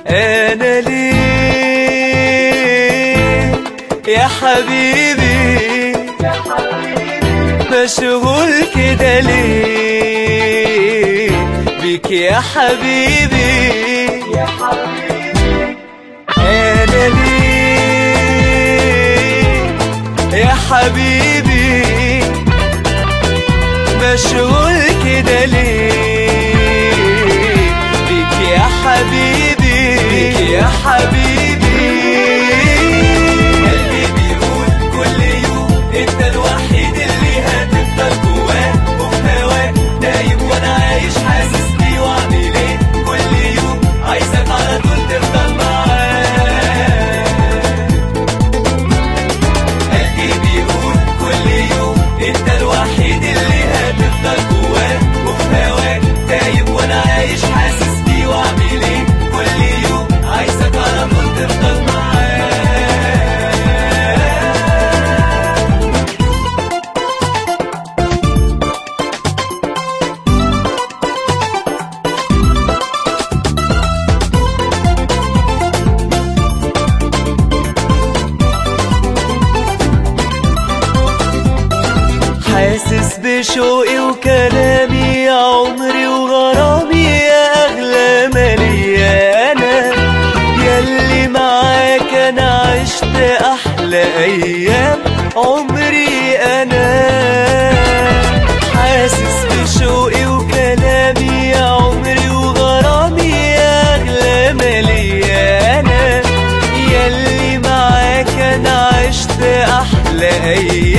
انا ليه يا حبيبي مشغول كده ليه بيك يا حبيبي انا ليه يا حبيبي مشغول كده ليه بيك يا حبيبي بيك يا حبيبي قلبي بيقول كل يوم انت الوحيد اللي هتفضل جواه وفي هواك دايب وانا عايش حاسس بيه واعمل ايه كل يوم عايزك على طول تفضل معاه قلبي بيقول كل يوم انت الوحيد اللي هتفضل جواه وفي هواك تايب وانا عايش حاسس بيه واعمل ايه كل يوم عايزك على طول تفضل معاه حاسس بشوقي وكلامي يا عمري وغرامي يا اغلى مالية انا ياللي معاك انا عشت احلى ايام عمري انا حاسس بشوقي وكلامي يا عمري وغرامي يا اغلى مالية انا ياللي معاك انا عشت احلى ايام